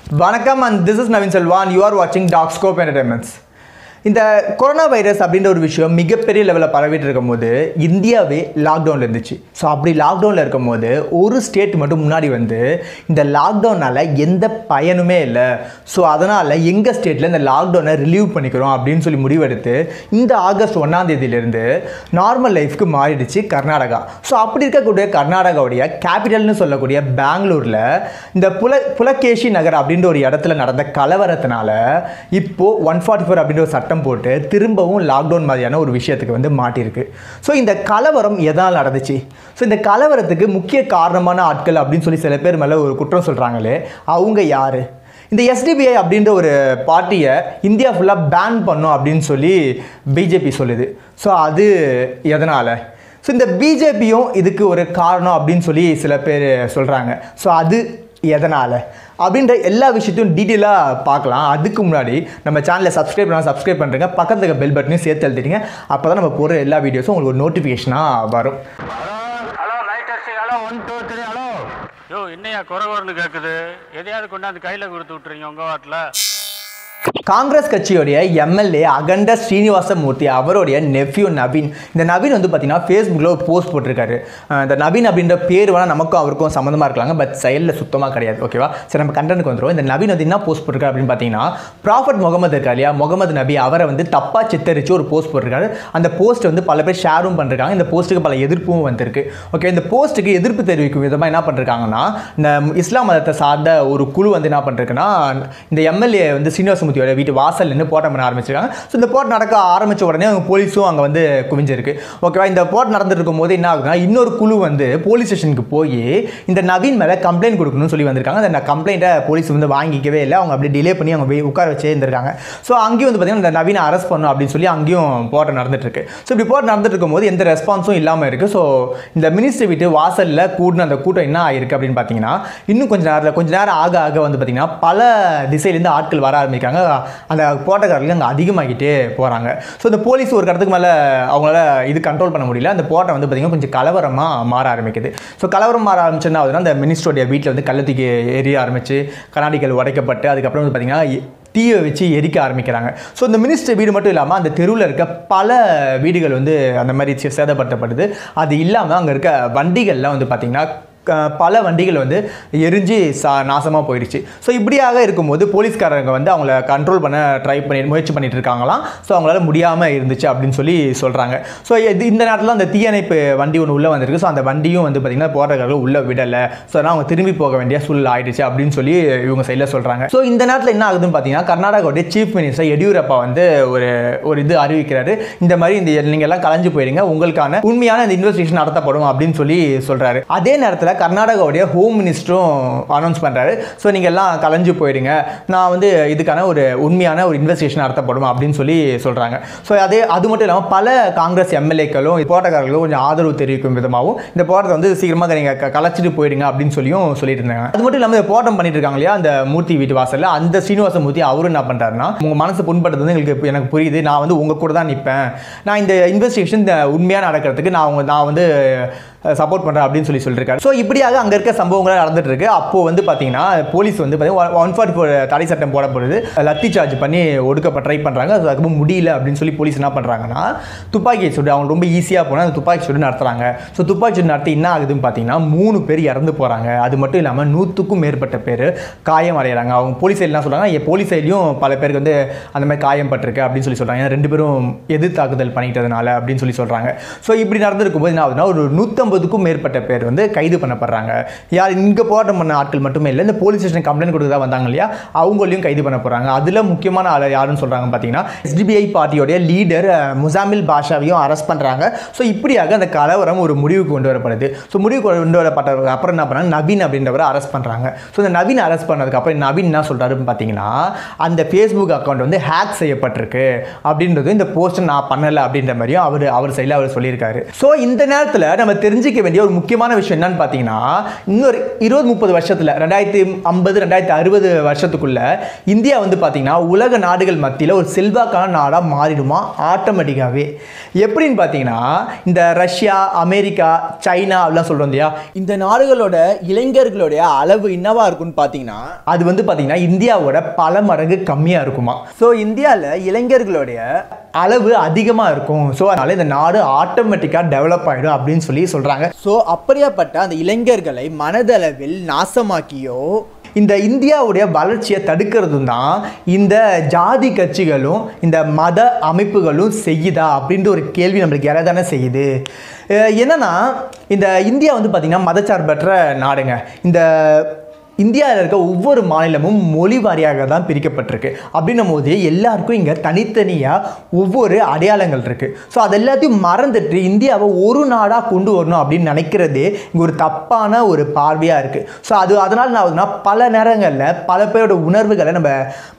வணக்கம் and this is Naveen Selvan you are வாட்சிங் talk scope entertainments இந்த கொரோனா வைரஸ் அப்படின்ற ஒரு விஷயம் மிகப்பெரிய லெவலில் பரவிட்டு இருக்கும்போது இந்தியாவே லாக்டவுனில் இருந்துச்சு ஸோ அப்படி லாக்டவுனில் இருக்கும்போது ஒரு ஸ்டேட் மட்டும் முன்னாடி வந்து இந்த லாக்டவுனால் எந்த பயனுமே இல்லை ஸோ அதனால் எங்கள் ஸ்டேட்டில் இந்த லாக்டவுனை ரிலீவ் பண்ணிக்கிறோம் அப்படின்னு சொல்லி முடிவெடுத்து இந்த ஆகஸ்ட் ஒன்றாம் தேதியிலேருந்து நார்மல் லைஃப்க்கு மாறிடுச்சு கர்நாடகா ஸோ அப்படி இருக்கக்கூடிய கர்நாடகாவுடைய கேபிட்டல்னு சொல்லக்கூடிய பெங்களூரில் இந்த புல புலகேஷி நகர் அப்படின்ற ஒரு இடத்துல நடந்த கலவரத்தினால இப்போ ஒன் ஃபார்ட்டி ஃபோர் அப்படின்ற ஒரு சட்டம் போட்டு திரும்பவும் லாக்டவுன் மாதிரியான ஒரு விஷயத்துக்கு வந்து மாட்டியிருக்கு ஸோ இந்த கலவரம் எதனால் நடந்துச்சு ஸோ இந்த கலவரத்துக்கு முக்கிய காரணமான ஆட்கள் அப்படின்னு சொல்லி சில பேர் மேலே ஒரு குற்றம் சொல்கிறாங்களே அவங்க யார் இந்த எஸ்டிபிஐ அப்படின்ற ஒரு பார்ட்டியை இந்தியா ஃபுல்லாக பேன் பண்ணும் அப்படின்னு சொல்லி பிஜேபி சொல்லுது ஸோ அது எதனால் ஸோ இந்த பிஜேபியும் இதுக்கு ஒரு காரணம் அப்படின்னு சொல்லி சில பேர் சொல்கிறாங்க ஸோ அது எதனால் அப்படின்ற எல்லா விஷயத்தையும் டீட்டெயிலாக பார்க்கலாம் அதுக்கு முன்னாடி நம்ம சேனலை சப்ஸ்கிரைப் பண்ணால் சப்ஸ்கிரைப் பண்ணுறங்க பக்கத்துல இருக்க பெல் பட்டனையும் சேர்த்து எழுதிட்டீங்க அப்போ தான் நம்ம போடுற எல்லா வீடியோஸும் உங்களுக்கு ஒரு நோட்டிஃபிகேஷனாக வரும் hello light testing hello one two three hello yo என்னையா குறை குறைன்னு கேட்குது எதையாவது கொண்டாந்து கையில் கொடுத்து விட்றீங்க உங்கள் வாட்டில் காங்கிரஸ் கட்சியோடைய எம்எல்ஏ அகண்ட ஸ்ரீனிவாச மூர்த்தி அவருடைய நெஃப்யூ நவீன் இந்த நவீன் வந்து பார்த்தீங்கன்னா ஃபேஸ்புக்கில் ஒரு போஸ்ட் போட்டிருக்காரு அஹ் இந்த நவீன் அப்படின்ற பேர் வேணால் நமக்கும் அவருக்கும் சம்மந்தமாக இருக்கலாங்க பட் செயலில் சுத்தமாக கிடையாது ஓகேவா சரி நம்ம கண்டனுக்கு வந்துடும் இந்த நவீன் வந்து என்ன போஸ்ட் போட்டிருக்காரு அப்படின்னு பார்த்தீங்கன்னா ப்ராஃபட் முகமது இருக்கா இல்லையா முகமது நபி அவரை வந்து தப்பாக சித்தரித்து ஒரு போஸ்ட் போட்டிருக்காரு அந்த போஸ்ட் வந்து பல பேர் ஷேரும் பண்ணிருக்காங்க இந்த போஸ்ட்டுக்கு பல எதிர்ப்பும் வந்திருக்கு ஓகே இந்த போஸ்ட்டுக்கு எதிர்ப்பு தெரிவிக்கும் விதமாக என்ன பண்ணிருக்காங்கன்னா இந்த இஸ்லாம் மதத்தை சார்ந்த ஒரு குழு வந்து என்ன பண்ணிருக்குன்னா இந்த எம்எல்ஏ வந்து சீனிவாசமூர்த்தியோட வீட்டு வாசல் நின்று போட்டம் பண்ண ஆரம்பிச்சிருக்காங்க ஸோ இந்த போட் நடக்க ஆரம்பித்த உடனே அவங்க போலீஸும் அங்கே வந்து குவிஞ்சிருக்கு ஓகேவா இந்த போட் நடந்துட்டு இருக்கும்போது என்ன ஆகுதுன்னா இன்னொரு குழு வந்து போலீஸ் ஸ்டேஷனுக்கு போய் இந்த நவீன் மேலே கம்ப்ளைண்ட் கொடுக்கணும்னு சொல்லி வந்திருக்காங்க அந்த கம்ப்ளைண்ட்டை போலீஸ் வந்து வாங்கிக்கவே இல்லை அவங்க அப்படியே டிலே பண்ணி அவங்க போய் உட்கார வச்சே இருந்திருக்காங்க ஸோ அங்கேயும் வந்து பார்த்தீங்கன்னா இந்த நவீனை அரெஸ்ட் பண்ணணும் அப்படின்னு சொல்லி அங்கேயும் போராட்டம் நடந்துட்டு இருக்கு ஸோ இப்படி போராட்டம் நடந்துட்டு இருக்கும்போது எந்த ரெஸ்பான்ஸும் இல்லாமல் இருக்குது ஸோ இந்த மினிஸ்டர் வீட்டு வாசலில் கூடின அந்த கூட்டம் என்ன ஆயிருக்கு அப்படின்னு பார்த்தீங்கன்னா இன்னும் கொஞ்ச நேரத்தில் கொஞ்ச நேரம் ஆக ஆக வந்து பார்த்தீங்கன்னா பல திசையிலேருந்து ஆட்கள் வர ஆரம்பிக்காங்க அந்த போட்டக்காரர்கள் அங்கே அதிகமாகிட்டே போகிறாங்க ஸோ இந்த போலீஸ் ஒரு கடத்துக்கு மேலே அவங்களால இது கண்ட்ரோல் பண்ண முடியல அந்த போட்டை வந்து பார்த்திங்கன்னா கொஞ்சம் கலவரமாக மாற ஆரம்பிக்குது ஸோ கலவரம் மாற ஆரம்பிச்சுன்னா ஆகுதுன்னா அந்த மினிஸ்டருடைய வீட்டில் வந்து கள்ளத்துக்கு எரிய ஆரம்பிச்சு கண்ணாடிகள் உடைக்கப்பட்டு அதுக்கப்புறம் வந்து பார்த்திங்கன்னா தீயை வச்சு எரிக்க ஆரம்பிக்கிறாங்க ஸோ இந்த மினிஸ்டர் வீடு மட்டும் இல்லாமல் அந்த தெருவில் இருக்க பல வீடுகள் வந்து அந்த மாதிரி சே- சேதப்படுத்தப்படுது அது இல்லாமல் அங்கே இருக்க வண்டிகள்லாம் வந்து பார்த்திங்கன்னா க- பல வண்டிகள் வந்து எரிஞ்சு சா நாசமாக போயிடுச்சு ஸோ இப்படியாக இருக்கும்போது போலீஸ்காரங்க வந்து அவங்கள கண்ட்ரோல் பண்ண ட்ரை பண்ணி முயற்சி பண்ணிட்டு இருக்காங்களாம் ஸோ அவங்களால முடியாமல் இருந்துச்சு அப்படின்னு சொல்லி சொல்கிறாங்க ஸோ இது இந்த நேரத்தில் அந்த தீயணைப்பு வண்டி ஒன்று உள்ளே வந்திருக்கு ஸோ அந்த வண்டியும் வந்து பார்த்திங்கன்னா போராட்டக்காரர்கள் உள்ளே விடலை ஸோ அதனால் அவங்க திரும்பி போக வேண்டிய சூழ்நிலை ஆயிடுச்சு அப்படின்னு சொல்லி இவங்க சைடில் சொல்கிறாங்க ஸோ இந்த நேரத்தில் என்ன ஆகுதுன்னு பார்த்தீங்கன்னா கர்நாடகாவுடைய சீஃப் மினிஸ்டர் எடியூரப்பா வந்து ஒரு ஒரு இது அறிவிக்கிறாரு இந்த மாதிரி இந்த நீங்கள் எல்லாம் கலைஞ்சு போயிடுங்க உங்களுக்கான உண்மையான இந்த இன்வெஸ்டிகேஷன் நடத்தப்படும் அப்படின்னு சொல்லி சொல்கிறாரு அதே நேரத்தில் கர்நாடகாவுடைய ஹோம் மினிஸ்டரும் அனௌன்ஸ் பண்ணுறாரு ஸோ நீங்கள் எல்லாம் கலைஞ்சு போயிடுங்க நான் வந்து இதுக்கான ஒரு உண்மையான ஒரு இன்வெஸ்டிகேஷன் நடத்தப்படும் அப்படின்னு சொல்லி சொல்கிறாங்க ஸோ அதே அது மட்டும் இல்லாமல் பல காங்கிரஸ் எம்எல்ஏக்களும் போராட்டக்காரர்களும் கொஞ்சம் ஆதரவு தெரிவிக்கும் விதமாகவும் இந்த போராட்டத்தை வந்து சீக்கிரமாக நீங்கள் கலைச்சிட்டு போயிடுங்க அப்படின்னு சொல்லியும் சொல்லிட்டு இருந்தாங்க அது மட்டும் இல்லாமல் இந்த போராட்டம் பண்ணிட்டு இருக்காங்க இல்லையா அந்த மூர்த்தி வீட்டு வாசலில் அந்த ஸ்ரீனிவாச மூர்த்தி அவரும் என்ன பண்ணுறாருன்னா உங்கள் மனசு புண்படுறது வந்து எங்களுக்கு எனக்கு புரியுது நான் வந்து உங்கள் கூட தான் நிற்பேன் நான் இந்த இன்வெஸ்டிகேஷன் இந்த உண்மையாக நடக்கிறதுக்கு நான் உங்க நான் வந்து சப்போர்ட் பண்ணுறேன் அப்படின்னு சொல்லி சொல்லியிருக்காரு ஸோ இப்படியாக அங்கே இருக்க சம்பவங்கள் நடந்துட்டு இருக்கு அப்போ வந்து பார்த்தீங்கன்னா போலீஸ் வந்து பார்த்தீங்கன்னா ஒன் ஃபார்ட்டி ஃபோர் தடை சட்டம் போடப்படுது லத்தி சார்ஜ் பண்ணி ஒடுக்க ட்ரை பண்ணுறாங்க ஸோ அதுக்கப்புறம் முடியல அப்படின்னு சொல்லி போலீஸ் என்ன பண்ணுறாங்கன்னா துப்பாக்கி சூடு அவங்க ரொம்ப ஈஸியாக போனால் அந்த துப்பாக்கி சூடு நடத்துறாங்க ஸோ துப்பாக்கி சூடு நடத்தி என்ன ஆகுதுன்னு பார்த்தீங்கன்னா மூணு பேர் இறந்து போகிறாங்க அது மட்டும் இல்லாமல் நூற்றுக்கும் மேற்பட்ட பேர் காயம் அடைகிறாங்க அவங்க போலீஸ் என்ன சொல்கிறாங்க என் போலீஸ் சைட்லையும் பல பேருக்கு வந்து அந்த மாதிரி காயம் பட்டிருக்கு அப்படின்னு சொல்லி சொல்கிறாங்க ஏன்னா ரெண்டு பேரும் எதிர் தாக்குதல் பண்ணிக்கிட்டதுனால அப்படின்னு சொல்லி சொல்கிறாங்க ஸோ இப்படி நடந்திருக்கும் போது என்ன ஆகுதுன்னா ஒரு நூற்றம்பதுக்கும் மேற்பட்ட பேர் வந்து கைது பண்ணப்படுறாங்க யார் இங்கே போராட்டம் பண்ண ஆட்கள் மட்டுமே இல்லை இந்த போலீஸ் ஸ்டேஷன் கம்ப்ளைண்ட் கொடுத்ததா வந்தாங்க இல்லையா அவங்களையும் கைது பண்ண போகிறாங்க அதில் முக்கியமான ஆள் யாருன்னு சொல்கிறாங்க பார்த்தீங்கன்னா எஸ்டிபிஐ பார்ட்டியோடைய லீடர் முசாமில் பாஷாவையும் அரெஸ்ட் பண்ணுறாங்க ஸோ இப்படியாக அந்த கலவரம் ஒரு முடிவுக்கு கொண்டு வரப்படுது ஸோ முடிவு கொண்டு வரப்பட்டதுக்கு அப்புறம் என்ன பண்ணாங்க நவீன் அப்படின்றவரை அரெஸ்ட் பண்ணுறாங்க ஸோ இந்த நவீன் அரெஸ்ட் பண்ணதுக்கு அப்புறம் நவீன் என்ன சொல்கிறாருன்னு பார்த்தீங்கன்னா அந்த ஃபேஸ்புக் அக்கௌண்ட் வந்து ஹேக் செய்யப்பட்டிருக்கு அப்படின்றது இந்த போஸ்ட் நான் பண்ணலை அப்படின்ற மாதிரியும் அவர் அவர் சைடில் அவர் சொல்லியிருக்காரு ஸோ இந்த நேரத்தில் நம்ம தெரிஞ்சிக்க வேண்டிய ஒரு முக்கியமான விஷயம் என்னன்னு பார்த்தீங்கன்னா பார்த்தீங்கன்னா இன்னொரு இருபது முப்பது வருஷத்தில் ரெண்டாயிரத்தி ஐம்பது ரெண்டாயிரத்தி அறுபது வருஷத்துக்குள்ள இந்தியா வந்து பார்த்தீங்கன்னா உலக நாடுகள் மத்தியில் ஒரு செல்வாக்கான நாடாக மாறிடுமா ஆட்டோமேட்டிக்காகவே எப்படின்னு பார்த்தீங்கன்னா இந்த ரஷ்யா அமெரிக்கா சைனா அப்படிலாம் சொல்கிறோம் இல்லையா இந்த நாடுகளோட இளைஞர்களுடைய அளவு என்னவா இருக்கும்னு பார்த்தீங்கன்னா அது வந்து பார்த்தீங்கன்னா இந்தியாவோட பல மடங்கு கம்மியாக இருக்குமா ஸோ இந்தியாவில் இளைஞர்களுடைய அளவு அதிகமாக இருக்கும் ஸோ அதனால இந்த நாடு ஆட்டோமேட்டிக்காக டெவலப் ஆகிடும் அப்படின்னு சொல்லி சொல்கிறாங்க ஸோ அப்படியாப்பட்ட அந்த இளைஞர்களை மனதளவில் நாசமாக்கியோ இந்த இந்தியாவுடைய வளர்ச்சியை தடுக்கிறதும் தான் இந்த ஜாதி கட்சிகளும் இந்த மத அமைப்புகளும் செய்யுதா அப்படின்ற ஒரு கேள்வி நம்மளுக்கு யாராவது செய்யுது அஹ் என்னன்னா இந்த இந்தியா வந்து பார்த்திங்கன்னா மதச்சார்பற்ற நாடுங்க இந்த இந்தியாவில் இருக்க ஒவ்வொரு மாநிலமும் மொழி வாரியாக தான் பிரிக்கப்பட்டிருக்கு அப்படின்னும் போது எல்லாருக்கும் இங்கே தனித்தனியாக ஒவ்வொரு அடையாளங்கள் இருக்குது ஸோ அது எல்லாத்தையும் மறந்துட்டு இந்தியாவை ஒரு நாடாக கொண்டு வரணும் அப்படின்னு நினைக்கிறதே இங்கே ஒரு தப்பான ஒரு பார்வையாக இருக்குது ஸோ அது அதனால் என்ன ஆகுதுன்னா பல நேரங்களில் பல பேரோட உணர்வுகளை நம்ம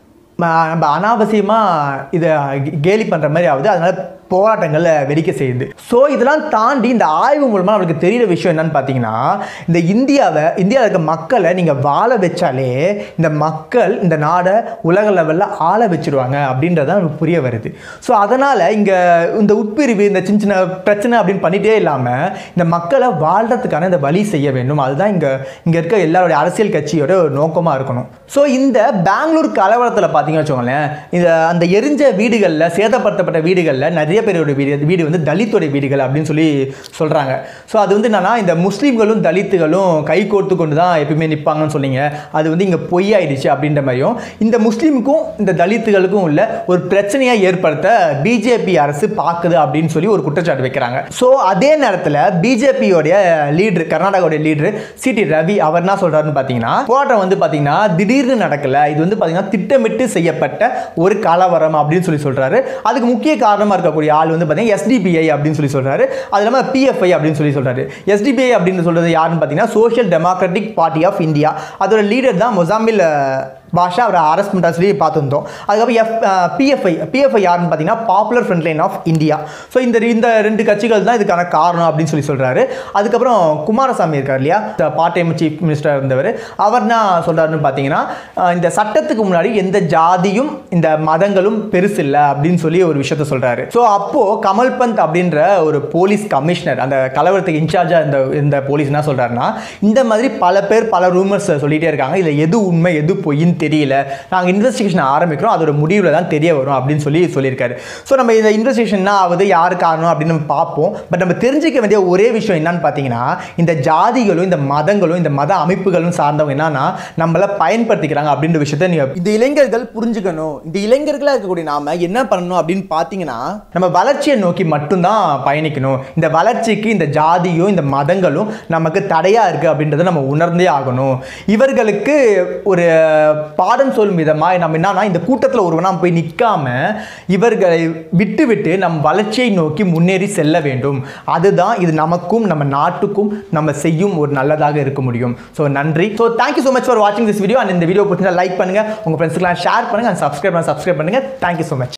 ம- நம்ம அனாவசியமாக இதை கேலி பண்ணுற மாதிரி ஆகுது அதனால் போராட்டங்களை வெடிக்க செய்யுது ஸோ இதெல்லாம் தாண்டி இந்த ஆய்வு மூலமாக நம்மளுக்கு தெரியிற விஷயம் என்னன்னு பார்த்தீங்கன்னா இந்த இந்தியாவை இந்தியாவில் இருக்க மக்களை நீங்கள் வாழ வச்சாலே இந்த மக்கள் இந்த நாடை உலக லெவலில் ஆள வச்சிருவாங்க அப்படின்றது தான் நமக்கு புரிய வருது ஸோ அதனால் இங்கே இந்த உட்பிரிவு இந்த சின்ன சின்ன பிரச்சனை அப்படின்னு பண்ணிகிட்டே இல்லாமல் இந்த மக்களை வாழ்கிறதுக்கான இந்த வழி செய்ய வேண்டும் அதுதான் இங்கே இங்கே இருக்க எல்லாருடைய அரசியல் கட்சியோட ஒரு நோக்கமாக இருக்கணும் ஸோ இந்த பெங்களூர் கலவரத்தில் பார்த்தீங்கன்னு வச்சுக்கோங்களேன் இந்த அந்த எரிஞ்ச வீடுகளில் சேதப்படுத்தப்பட்ட வீடுகளில் நிறைய பேரோட வீடு வீடு வந்து தலித்தோடைய வீடுகள் அப்படின்னு சொல்லி சொல்கிறாங்க ஸோ அது வந்து என்னன்னா இந்த முஸ்லீம்களும் தலித்துகளும் கை கோர்த்து கொண்டு தான் எப்பயுமே நிற்பாங்கன்னு சொன்னீங்க அது வந்து இங்கே பொய்யாயிடுச்சு அப்படின்ற மாதிரியும் இந்த முஸ்லீமுக்கும் இந்த தலித்துகளுக்கும் உள்ள ஒரு பிரச்சனையை ஏற்படுத்த பிஜேபி அரசு பார்க்குது அப்படின்னு சொல்லி ஒரு குற்றச்சாட்டு வைக்கிறாங்க ஸோ அதே நேரத்தில் பிஜேபியோடைய லீடர் கர்நாடகாவுடைய லீடர் சிடி ரவி அவர் என்ன சொல்றாருன்னு பார்த்தீங்கன்னா போராட்டம் வந்து பார்த்தீங்கன்னா திடீர்னு நடக்கல இது வந்து பார்த்தீங்கன்னா திட்டமிட்டு செய்யப்பட்ட ஒரு கலவரம் அப்படின்னு சொல்லி சொல்றாரு அதுக்கு முக்கிய காரணமாக இருக்கக்கூடிய ஆள் வந்து பார்த்தீங்கன்னா எஸ்டிபிஐ அப்படின்னு சொல்லி சொல்றாரு அது இல்லாமல் பிஎஃப்ஐ அப்படின்னு சொல்லி சொல்றாரு எஸ்டிபிஐ அப்படின்னு சொல்றது யாருன்னு பார்த்தீங்கன்னா social democratic party of India அதோட லீடர் தான் மொசாமில் பாஷா அவரை அரெஸ்ட் பண்ணுறா சொல்லி பார்த்துருந்தோம் அதுக்கப்புறம் எஃப் பிஎஃப்ஐ பிஎஃப்ஐ யாருன்னு பார்த்தீங்கன்னா popular front line of India so இந்த இந்த ரெண்டு கட்சிகள் தான் இதுக்கான காரணம் அப்படின்னு சொல்லி சொல்கிறாரு அதுக்கப்புறம் குமாரசாமி இருக்கார் இல்லையா பார்ட் டைம் சீஃப் மினிஸ்டர் இருந்தவர் அவர் என்ன சொல்கிறாருன்னு பார்த்தீங்கன்னா அஹ், இந்த சட்டத்துக்கு முன்னாடி எந்த ஜாதியும் இந்த மதங்களும் பெருசு இல்லை அப்படின்னு சொல்லி ஒரு விஷயத்த சொல்கிறாரு ஸோ அப்போது கமல் பந்த் அப்படின்ற ஒரு போலீஸ் கமிஷனர் அந்த கலவரத்துக்கு இன்சார்ஜாக இந்த இந்த போலீஸ் என்ன சொல்கிறாருன்னா இந்த மாதிரி பல பேர் பல ரூமர்ஸ் சொல்லிகிட்டே இருக்காங்க இதில் எது உண்மை எது பொய்ன்னு தெரியல நாங்கள் இன்வெஸ்டிகேஷன் ஆரம்பிக்கிறோம் அதோட முடிவில் தான் தெரிய வரும் அப்படின்னு சொல்லி சொல்லியிருக்காரு ஸோ நம்ம இந்த இன்வெஸ்டிகேஷன் என்ன ஆகுது யார் காரணம் அப்படின்னு நம்ம பார்ப்போம் பட் நம்ம தெரிஞ்சிக்க வேண்டிய ஒரே விஷயம் என்னன்னு பார்த்தீங்கன்னா இந்த ஜாதிகளும் இந்த மதங்களும் இந்த மத அமைப்புகளும் சார்ந்தவங்க என்னன்னா நம்மள பயன்படுத்திக்கிறாங்க அப்படின்ற விஷயத்த நீங்க இந்த இளைஞர்கள் புரிஞ்சுக்கணும் இந்த இளைஞர்களாக இருக்கக்கூடிய நாம என்ன பண்ணணும் அப்படின்னு பார்த்தீங்கன்னா நம்ம வளர்ச்சியை நோக்கி மட்டும்தான் பயணிக்கணும் இந்த வளர்ச்சிக்கு இந்த ஜாதியும் இந்த மதங்களும் நமக்கு தடையா இருக்கு அப்படின்றத நம்ம உணர்ந்தே ஆகணும் இவர்களுக்கு ஒரு பாடம் சொல்லும் விதமாக நம்ம என்னன்னா இந்த கூட்டத்தில் ஒருவனா போய் நிற்காம இவர்களை விட்டு விட்டு நம் வளர்ச்சியை நோக்கி முன்னேறி செல்ல வேண்டும் அதுதான் இது நமக்கும் நம்ம நாட்டுக்கும் நம்ம செய்யும் ஒரு நல்லதாக இருக்க முடியும் ஸோ நன்றி so thank you so much for வாட்சிங் திஸ் வீடியோ அண்ட் இந்த வீடியோ பிடிச்சா லைக் பண்ணுங்க உங்க ஃப்ரெண்ட்ஸ்க்குலாம் ஷேர் பண்ணுங்க அண்ட் சப்ஸ்கிரைப் பண்ண சப்ஸ்கிரைப் பண்ணுங்க தேங்க்யூ ஸோ மச்